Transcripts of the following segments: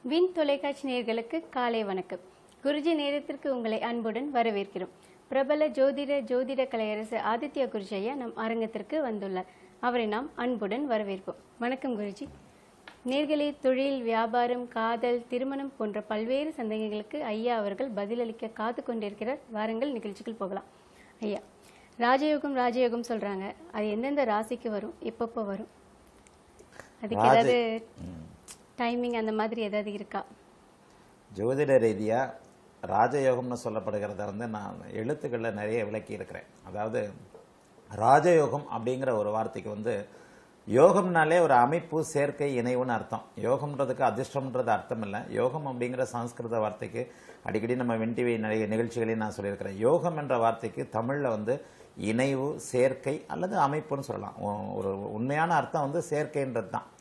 win தொலைக்காட்சி நேயர்களுக்கு காலை வணக்கம் குருஜி நேரத்திற்கு உங்களை அன்புடன் வரவேற்கிறோம் பிரபல ஜோதிட ஜோதிட கலையரசு ஆதித்ய குருஜி ஐயா நம் அரங்கத்திற்கு வந்துள்ளார் அவரை நாம் அன்புடன் வரவேற்போம் வணக்கம் குருஜி நேர்களே தொழில் வியாபாரம் காதல் திருமணம் போன்ற பல்வேறு சந்தேகங்களுக்கு ஐயா அவர்கள் பதிலளிக்க காத்து கொண்டிருக்கிறார் வாருங்கள் நிகழ்ச்சிக்குள் போகலாம் ஐயா ராஜயோகம் ராஜயோகம் சொல்றாங்க அது எந்தெந்த ராசிக்கு வரும் எப்பப்போ வரும் அதுக்கு ராஜ- ஏதாவது டைமிங் அந்த மாதிரி ஏதாவது இருக்கா ஜோதிட ரீதியா ராஜயோகம்னு சொல்லப்படுகிறத வந்து நான் எழுத்துக்களில் நிறைய விளக்கி இருக்கிறேன் அதாவது ராஜயோகம் அப்படிங்கிற ஒரு வார்த்தைக்கு வந்து யோகம்னாலே ஒரு அமைப்பு சேர்க்கை இணைவுன்னு அர்த்தம் யோகம்ன்றதுக்கு அதிர்ஷ்டம்ன்றது அர்த்தம் இல்லை யோகம் அப்படிங்கிற சமஸ்கிருத வார்த்தைக்கு அடிக்கடி நம்ம வெண்டிவி நிறைய நிகழ்ச்சிகளையும் நான் சொல்லியிருக்கிறேன் யோகம் என்ற வார்த்தைக்கு தமிழில் வந்து இணைவு சேர்க்கை அல்லது அமைப்புன்னு சொல்லலாம் ஒ- ஒரு உண்மையான அர்த்தம் வந்து சேர்க்கைன்றது தான்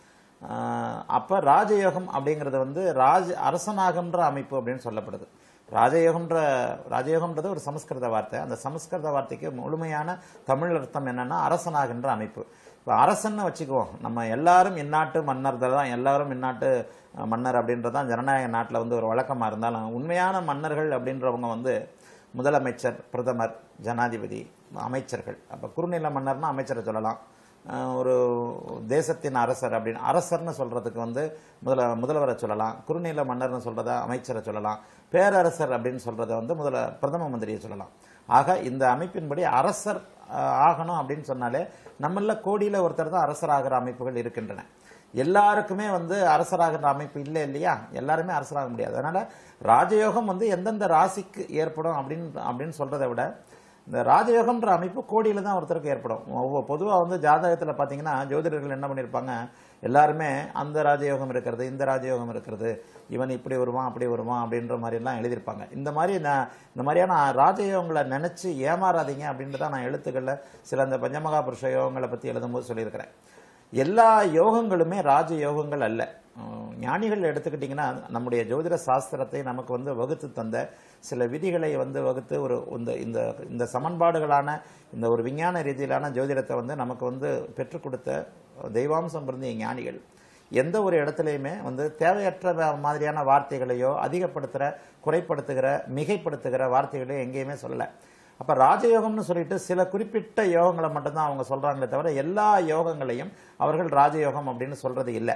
ஆஹ் அப்ப ராஜயோகம் அப்படிங்கிறது வந்து ராஜ அரசனாகன்ற அமைப்பு அப்படின்னு சொல்லப்படுது ராஜயோகம்ன்ற ராஜயோகம்ன்றது ஒரு சமஸ்கிருத வார்த்தை அந்த சமஸ்கிருத வார்த்தைக்கு முழுமையான தமிழ் அர்த்தம் என்னன்னா அரசனாகின்ற அமைப்பு இப்போ அரசன்னு வச்சுக்குவோம் நம்ம எல்லாரும் இந்நாட்டு மன்னர் தான் எல்லாரும் இந்நாட்டு அஹ், மன்னர் அப்படின்றதான் ஜனநாயக நாட்டில் வந்து ஒரு வழக்கமாக இருந்தாலும் உண்மையான மன்னர்கள் அப்படின்றவங்க வந்து முதலமைச்சர் பிரதமர் ஜனாதிபதி அமைச்சர்கள் அப்போ குறுநில மன்னர்னா அமைச்சரை சொல்லலாம் அஹ் ஒரு தேசத்தின் அரசர் அப்படின்னு அரசர்னு சொல்றதுக்கு வந்து முதல முதல்வரை சொல்லலாம் குறுநில மன்னர்னு சொல்றத அமைச்சரை சொல்லலாம் பேரரசர் அப்படின்னு சொல்றத வந்து முதல பிரதம மந்திரியை சொல்லலாம் ஆக இந்த அமைப்பின்படி அரசர் அஹ், ஆகணும் அப்படின்னு சொன்னாலே நம்மள கோடியில ஒருத்தர் தான் அரசராகிற அமைப்புகள் இருக்கின்றன எல்லாருக்குமே வந்து அரசராகிற அமைப்பு இல்லை இல்லையா எல்லாருமே அரசராக முடியாது அதனால ராஜயோகம் வந்து எந்தெந்த ராசிக்கு ஏற்படும் அப்படின்னு அப்படின்னு சொல்றதை விட இந்த ராஜயோகம்ன்ற அமைப்பு கோடியில தான் ஒருத்தருக்கு ஏற்படும் ஒவ்வொரு பொதுவாக வந்து ஜாதகத்தில் பார்த்தீங்கன்னா ஜோதிடர்கள் என்ன பண்ணியிருப்பாங்க எல்லாருமே அந்த ராஜயோகம் இருக்கிறது இந்த ராஜயோகம் இருக்கிறது இவன் இப்படி வருவான் அப்படி வருவான் அப்படின்ற மாதிரிலாம் எழுதியிருப்பாங்க இந்த மாதிரி நான் இந்த மாதிரியான ராஜயோகங்களை நினைச்சு ஏமாறாதீங்க அப்படின்ட்டு தான் நான் எழுத்துக்களில் சில அந்த பஞ்சமகா புருஷ யோகங்களை பற்றி எழுதும்போது சொல்லியிருக்கிறேன் எல்லா யோகங்களுமே ராஜ யோகங்கள் அல்ல உம், ஞானிகள் எடுத்துக்கிட்டிங்கன்னா நம்முடைய ஜோதிட சாஸ்திரத்தை நமக்கு வந்து வகுத்து தந்த சில விதிகளை வந்து வகுத்து ஒரு இந்த இந்த இந்த சமன்பாடுகளான இந்த ஒரு விஞ்ஞான ரீதியிலான ஜோதிடத்தை வந்து நமக்கு வந்து பெற்றுக் கொடுத்த தெய்வாம்சம் பொருந்திய ஞானிகள் எந்த ஒரு இடத்துலையுமே வந்து தேவையற்ற வ- மாதிரியான வார்த்தைகளையோ அதிகப்படுத்துகிற குறைப்படுத்துகிற மிகைப்படுத்துகிற வார்த்தைகளையோ எங்கேயுமே சொல்லலை அப்ப ராஜயோகம்னு சொல்லிட்டு சில குறிப்பிட்ட யோகங்களை மட்டும்தான் அவங்க சொல்றாங்களே தவிர எல்லா யோகங்களையும் அவர்கள் ராஜயோகம் அப்படின்னு சொல்றது இல்லை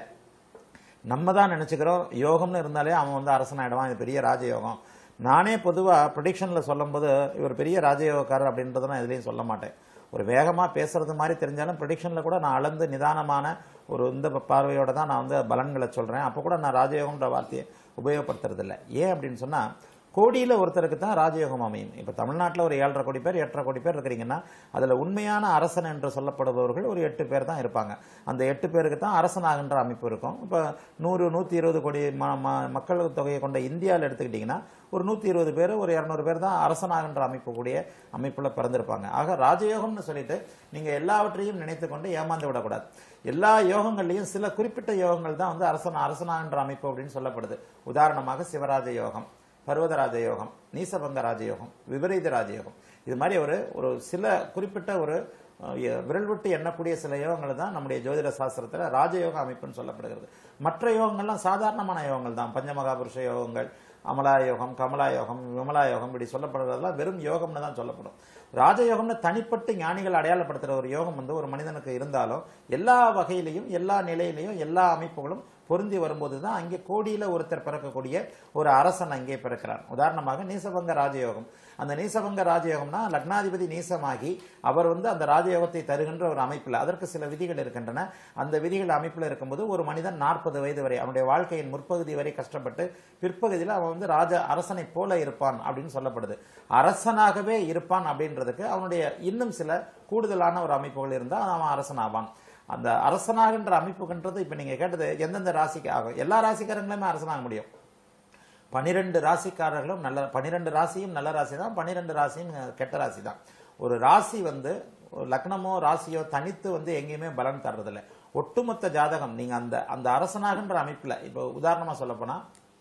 நம்ம தான் நினைச்சுக்கிறோம் யோகம்னு இருந்தாலே அவன் வந்து அரசனாயிடுவான் இது பெரிய ராஜயோகம் நானே பொதுவா ப்ரொடிக்ஷன்ல சொல்லும்போது இவர் பெரிய ராஜயோகக்காரர் அப்படின்றத நான் எதுலையும் சொல்ல மாட்டேன் ஒரு வேகமா பேசுறது மாதிரி தெரிஞ்சாலும் ப்ரொடிக்ஷன்ல கூட நான் அளந்து நிதானமான ஒரு இந்த பார்வையோட தான் நான் வந்து பலன்களை சொல்றேன் அப்போ கூட நான் ராஜயோகம்ன்ற வார்த்தையை உபயோகப்படுத்துறது இல்லை ஏன் அப்படின்னு சொன்னா கோடியில ஒருத்தருக்கு தான் ராஜயோகம் அமையும் இப்ப தமிழ்நாட்டில் ஒரு ஏழரை கோடி பேர் எட்டரை கோடி பேர் இருக்கிறீங்கன்னா அதுல உண்மையான அரசன் என்று சொல்லப்படுபவர்கள் ஒரு எட்டு பேர் தான் இருப்பாங்க அந்த எட்டு பேருக்கு தான் அரசனாகின்ற அமைப்பு இருக்கும் இப்ப நூறு நூத்தி இருபது கோடி ம- ம- மக்கள் தொகையை கொண்ட இந்தியாவில் எடுத்துக்கிட்டீங்கன்னா ஒரு நூத்தி இருபது பேர் ஒரு இருநூறு பேர் தான் அரசனாகின்ற அமைப்பு கூடிய அமைப்புல பிறந்திருப்பாங்க ஆக ராஜயோகம்னு சொல்லிட்டு நீங்க எல்லாவற்றையும் நினைத்து கொண்டு ஏமாந்து விடக்கூடாது எல்லா யோகங்கள்லையும் சில குறிப்பிட்ட யோகங்கள் தான் வந்து அரசன் அரசனாகின்ற அமைப்பு அப்படின்னு சொல்லப்படுது உதாரணமாக சிவராஜ யோகம் பர்வதராஜ யோகம் நீசபங்க ராஜயோகம் விபரீத ராஜயோகம் இது மாதிரி ஒரு ஒரு சில குறிப்பிட்ட ஒரு அஹ், எ- விரல் விட்டு எண்ணக்கூடிய சில யோகங்கள் தான் நம்முடைய ஜோதிட சாஸ்திரத்துல ராஜயோக அமைப்புன்னு சொல்லப்படுகிறது மற்ற யோகங்கள்லாம் சாதாரணமான யோகங்கள் தான் பஞ்சமகாபுருஷ யோகங்கள் அமலா யோகம் கமலா யோகம் விமலா யோகம் இப்படி சொல்லப்படுறதெல்லாம் வெறும் யோகம்னு தான் சொல்லப்படும் ராஜயோகம்னு தனிப்பட்டு ஞானிகள் அடையாளப்படுத்துற ஒரு யோகம் வந்து ஒரு மனிதனுக்கு இருந்தாலும் எல்லா வகையிலையும் எல்லா நிலையிலையும் எல்லா அமைப்புகளும் பொருந்தி வரும்போது தான் அங்கே கோடியில ஒருத்தர் பிறக்கக்கூடிய ஒரு அரசன் அங்கே பிறக்கிறார் உதாரணமாக நீசபங்க ராஜயோகம் அந்த நீசபங்க ராஜயோகம்னா லக்னாதிபதி நீசமாகி அவர் வந்து அந்த ராஜயோகத்தை தருகின்ற ஒரு அமைப்பில் அதற்கு சில விதிகள் இருக்கின்றன அந்த விதிகள் அமைப்பில் இருக்கும்போது ஒரு மனிதன் நாற்பது வயது வரை அவனுடைய வாழ்க்கையின் முற்பகுதி வரை கஷ்டப்பட்டு பிற்பகுதியில் அவன் வந்து ராஜ அரசனை போல இருப்பான் அப்படின்னு சொல்லப்படுது அரசனாகவே இருப்பான் அப்படின்றதுக்கு அவனுடைய இன்னும் சில கூடுதலான ஒரு அமைப்புகள் இருந்தால் அவன் அரசனாவான் அந்த அரசனாகின்ற அமைப்புன்றது இப்ப நீங்க கேட்டது எந்தெந்த ராசிக்கு ஆகும் எல்லா ராசிக்காரங்களுமே அரசனாக முடியும் பனிரெண்டு ராசிக்காரர்களும் நல்ல பனிரெண்டு ராசியும் நல்ல ராசி தான் பனிரெண்டு ராசியும் கெட்ட ராசி தான் ஒரு ராசி வந்து ஒரு லக்னமோ ராசியோ தனித்து வந்து எங்கேயுமே பலன் தர்றதில்ல ஒட்டுமொத்த ஜாதகம் நீங்க அந்த அந்த அரசனாகின்ற அமைப்புல இப்போ உதாரணமா சொல்ல போனா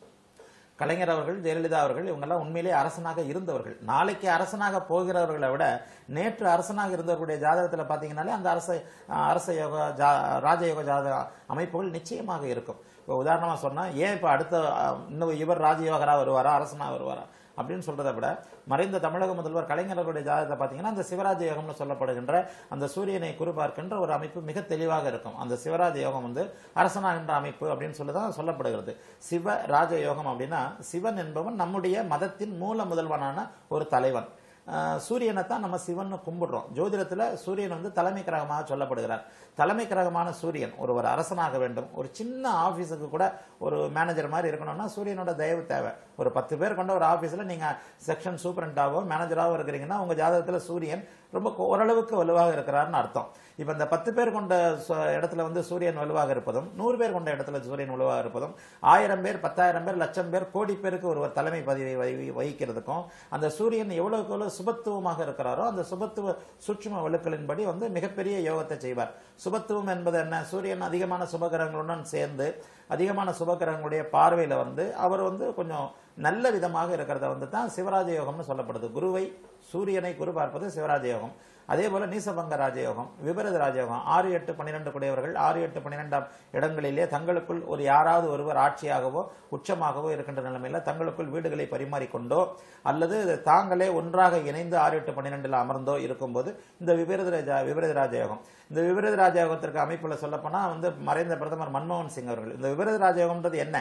கலைஞர் அவர்கள் ஜெயலலிதா அவர்கள் இவங்கெல்லாம் உண்மையிலேயே அரசனாக இருந்தவர்கள் நாளைக்கு அரசனாக போகிறவர்களை விட நேற்று அரசனாக இருந்தவர்களுடைய ஜாதகத்தில் பார்த்தீங்கன்னாலே அந்த அரச அரச யோக ஜா ராஜயோக ஜாதக அமைப்புகள் நிச்சயமாக இருக்கும் இப்போ உதாரணமா சொன்னா ஏன் இப்போ அடுத்த அஹ், இன்னும் இவர் ராஜயோகரா வருவாரா அரசனா வருவாரா அப்படின்னு சொல்றதை விட மறைந்த தமிழக முதல்வர் கலைஞர்களுடைய ஜாதகத்தை பார்த்தீங்கன்னா அந்த சிவராஜ யோகம்னு சொல்லப்படுகின்ற அந்த சூரியனை குறிபார்க்கின்ற ஒரு அமைப்பு மிக தெளிவாக இருக்கும் அந்த சிவராஜ யோகம் வந்து அரசனாகின்ற அமைப்பு அப்படின்னு சொல்லி தான் சொல்லப்படுகிறது சிவ ராஜ யோகம் அப்படின்னா சிவன் என்பவன் நம்முடைய மதத்தின் மூல முதல்வனான ஒரு தலைவன் ஆஹ் சூரியனை தான் நம்ம சிவன் கும்பிடுறோம் ஜோதிடத்துல சூரியன் வந்து தலைமை கிரகமாக சொல்லப்படுகிறார் தலைமை கிரகமான சூரியன் ஒருவர் அரசனாக வேண்டும் ஒரு சின்ன ஆபீஸுக்கு கூட ஒரு மேனேஜர் மாதிரி இருக்கணும்னா சூரியனோட தயவு தேவை ஒரு பத்து பேர் கொண்ட ஒரு ஆபீஸ்ல நீங்க செக்ஷன் சூப்பரண்டாவோ மேனேஜராவோ இருக்கிறீங்கன்னா உங்க ஜாதகத்துல சூரியன் ரொம்ப கொ- ஓரளவுக்கு வலுவாக இருக்கிறார்னு அர்த்தம் இப்ப இந்த பத்து பேர் கொண்ட சு- இடத்துல வந்து சூரியன் வலுவாக இருப்பதும் நூறு பேர் கொண்ட இடத்துல சூரியன் வலுவாக இருப்பதும் ஆயிரம் பேர் பத்தாயிரம் பேர் லட்சம் பேர் கோடி பேருக்கு ஒருவர் தலைமை பதவி வகி- வகிக்கிறதுக்கும் அந்த சூரியன் எவ்வளவுக்கு எவ்வளவு சுபத்துவமாக இருக்கிறாரோ அந்த சுபத்துவ சூட்சும வலுக்களின்படி வந்து மிகப்பெரிய யோகத்தை செய்வார் சுபத்துவம் என்பது என்ன சூரியன் அதிகமான சுபகிரகங்களுடன் சேர்ந்து அதிகமான சுபகிரகங்களுடைய பார்வையில வந்து அவர் வந்து கொஞ்சம் நல்ல விதமாக இருக்கிறத வந்து தான் சிவராஜ யோகம்னு சொல்லப்படுது குருவை சூரியனை குரு பார்ப்பது சிவராஜ யோகம் அதே போல நீசபங்க ராஜயோகம் விபரீத ராஜயோகம் ஆறு எட்டு பன்னிரெண்டு குடையவர்கள் ஆறு எட்டு பன்னிரெண்டாம் இடங்களிலே தங்களுக்குள் ஒரு யாராவது ஒருவர் ஆட்சியாகவோ உச்சமாகவோ இருக்கின்ற நிலைமையில தங்களுக்குள் வீடுகளை பரிமாறிக்கொண்டோ அல்லது தாங்களே ஒன்றாக இணைந்து ஆறு எட்டு பன்னிரெண்டுல அமர்ந்தோ இருக்கும்போது இந்த விபரீத ராஜா விபரீத ராஜயோகம் இந்த விபரீத ராஜயோகத்திற்கு அமைப்புல சொல்லப்போனா வந்து மறைந்த பிரதமர் மன்மோகன் சிங் அவர்கள் இந்த விபரீத ராஜயோகம்ன்றது என்ன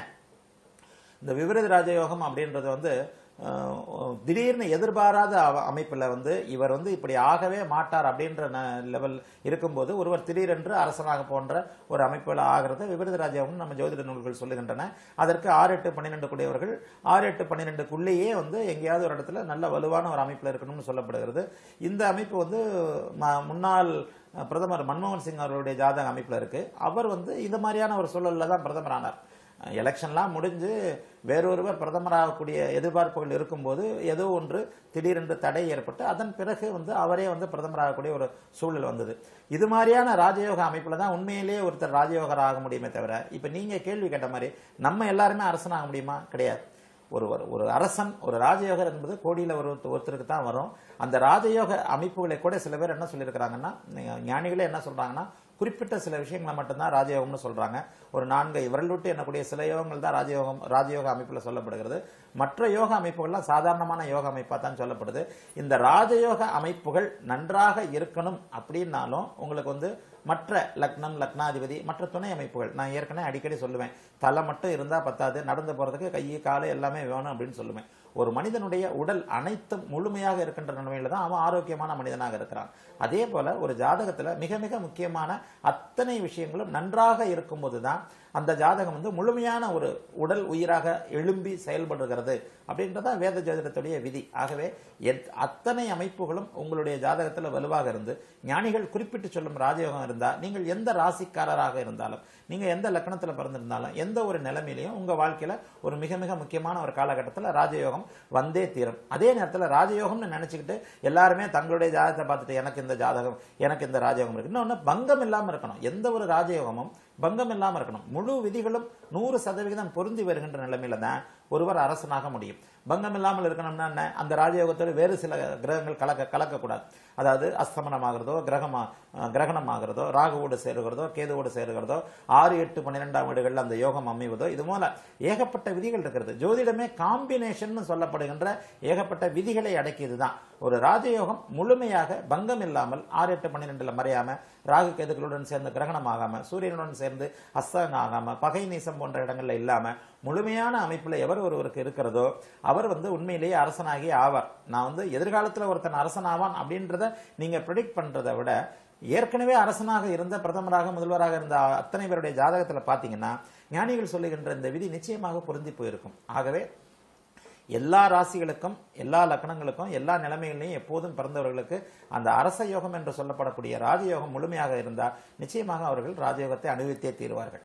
இந்த விபரீத ராஜயோகம் அப்படின்றது வந்து அஹ், திடீர்னு எதிர்பாராத அவ- அமைப்புல வந்து இவர் வந்து இப்படி ஆகவே மாட்டார் அப்படின்ற லெவல் இருக்கும்போது ஒருவர் திடீரென்று அரசனாக போன்ற ஒரு அமைப்புல ஆகிறது விபரீத ராஜயோகம் நம்ம ஜோதிட நூல்கள் சொல்லுகின்றன அதற்கு ஆறு எட்டு பன்னிரெண்டு கூடியவர்கள் ஆறு எட்டு பன்னிரெண்டுக்குள்ளேயே வந்து எங்கேயாவது ஒரு இடத்துல நல்ல வலுவான ஒரு அமைப்புல இருக்கணும்னு சொல்லப்படுகிறது இந்த அமைப்பு வந்து ம- முன்னாள் பிரதமர் மன்மோகன் சிங் அவர்களுடைய ஜாதக அமைப்புல இருக்கு அவர் வந்து இந்த மாதிரியான ஒரு சூழல்ல தான் பிரதமர் ஆனார் எலெக்ஷன்லாம் முடிஞ்சு வேறொருவர் பிரதமராகக்கூடிய எதிர்பார்ப்புகள் இருக்கும்போது ஏதோ ஒன்று திடீரென்று தடை ஏற்பட்டு அதன் பிறகு வந்து அவரே வந்து பிரதமராகக்கூடிய ஒரு சூழல் வந்தது இது மாதிரியான ராஜயோக அமைப்புல தான் உண்மையிலேயே ஒருத்தர் ராஜயோகர் ஆக முடியுமே தவிர இப்ப நீங்க கேள்வி கேட்ட மாதிரி நம்ம எல்லாருமே அரசனாக முடியுமா கிடையாது ஒரு ஒரு- ஒரு அரசன் ஒரு ராஜயோகர் என்பது கோடியில ஒரு ஒருத்தருக்கு தான் வரும் அந்த ராஜயோக அமைப்புகளை கூட சில பேர் என்ன சொல்லியிருக்கிறாங்கன்னா நீங்க ஞானிகளே என்ன சொல்றாங்கன்னா குறிப்பிட்ட சில விஷயங்களை மட்டும்தான் ராஜயோகம்னு சொல்றாங்க ஒரு நான்கு விரல் விட்டு எண்ணக்கூடிய சில யோகங்கள் தான் ராஜயோகம் ராஜயோக அமைப்புல சொல்லப்படுகிறது மற்ற யோக அமைப்புகள்லாம் சாதாரணமான யோக அமைப்பா தான் சொல்லப்படுது இந்த ராஜயோக அமைப்புகள் நன்றாக இருக்கணும் அப்படின்னாலும் உங்களுக்கு வந்து மற்ற லக்னம் லக்னாதிபதி மற்ற துணை அமைப்புகள் நான் ஏற்கனவே அடிக்கடி சொல்லுவேன் தலை மட்டும் இருந்தா பத்தாது நடந்து போறதுக்கு கை காலு எல்லாமே வேணும் அப்படின்னு சொல்லுவேன் ஒரு மனிதனுடைய உடல் அனைத்தும் முழுமையாக இருக்கின்ற நிலைமையில தான் அவன் ஆரோக்கியமான மனிதனாக இருக்கிறான் அதே போல ஒரு ஜாதகத்துல மிக மிக முக்கியமான அத்தனை விஷயங்களும் நன்றாக இருக்கும்போது தான் அந்த ஜாதகம் வந்து முழுமையான ஒரு உடல் உயிராக எழும்பி செயல்படுகிறது அப்படின்றதா வேத ஜோதிடத்துடைய விதி ஆகவே எத்- அத்தனை அமைப்புகளும் உங்களுடைய ஜாதகத்துல வலுவாக இருந்து ஞானிகள் குறிப்பிட்டு சொல்லும் ராஜயோகம் இருந்தா நீங்கள் எந்த ராசிக்காரராக இருந்தாலும் நீங்க எந்த லக்கணத்துல பிறந்திருந்தாலும் எந்த ஒரு நிலைமையிலையும் உங்க வாழ்க்கையில ஒரு மிக மிக முக்கியமான ஒரு காலகட்டத்துல ராஜயோகம் வந்தே தீரும் அதே நேரத்துல ராஜயோகம்னு நினைச்சுக்கிட்டு எல்லாருமே தங்களுடைய ஜாதகத்தை பார்த்துட்டு எனக்கு இந்த ஜாதகம் எனக்கு இந்த ராஜயோகம் இருக்கு இன்னொன்னு பங்கம் இல்லாம இருக்கணும் எந்த ஒரு ராஜயோகமும் பங்கம் இல்லாம இருக்கணும் முழு விதிகளும் நூறு சதவிகிதம் பொருந்தி வருகின்ற நிலைமையில தான் ஒருவர் அரசனாக முடியும் பங்கம் இல்லாமல் இருக்கணும்னா என்ன அந்த ராஜயோகத்தோடு வேறு சில கிரகங்கள் கலக்க கலக்கக்கூடாது அதாவது அஸ்தமனமாகிறதோ கிரகமா அஹ், கிரகணமாகிறதோ ராகுவோடு சேருகிறதோ கேதுவோடு சேருகிறதோ ஆறு எட்டு பன்னிரெண்டாம் வீடுகளில் அந்த யோகம் அமைவதோ இது போல ஏகப்பட்ட விதிகள் இருக்கிறது ஜோதிடமே காம்பினேஷன் சொல்லப்படுகின்ற ஏகப்பட்ட விதிகளை அடக்கியதுதான் ஒரு ராஜயோகம் முழுமையாக பங்கம் இல்லாமல் ஆறு எட்டு பன்னிரெண்டுல மறையாம ராகு கேதுகளுடன் சேர்ந்து கிரகணம் ஆகாம சூரியனுடன் சேர்ந்து அஸ்தகம் ஆகாம பகை நீசம் போன்ற இடங்கள்ல இல்லாம முழுமையான அமைப்புல எவர் ஒருவருக்கு இருக்கிறதோ அவர் வந்து உண்மையிலேயே அரசனாகி ஆவார் நான் வந்து எதிர்காலத்துல ஒருத்தன் அரசன் ஆவான் அப்படின்றத நீங்க ப்ரிடிக்ட் பண்றதை விட ஏற்கனவே அரசனாக இருந்த பிரதமராக முதல்வராக இருந்த அத்தனை பேருடைய ஜாதகத்துல பாத்தீங்கன்னா ஞானிகள் சொல்லுகின்ற இந்த விதி நிச்சயமாக பொருந்தி போயிருக்கும் ஆகவே எல்லா ராசிகளுக்கும் எல்லா லக்னங்களுக்கும் எல்லா நிலைமைகளையும் எப்போதும் பிறந்தவர்களுக்கு அந்த அரச யோகம் என்று சொல்லப்படக்கூடிய ராஜயோகம் முழுமையாக இருந்தால் நிச்சயமாக அவர்கள் ராஜயோகத்தை அனுபவித்தே தீருவார்கள்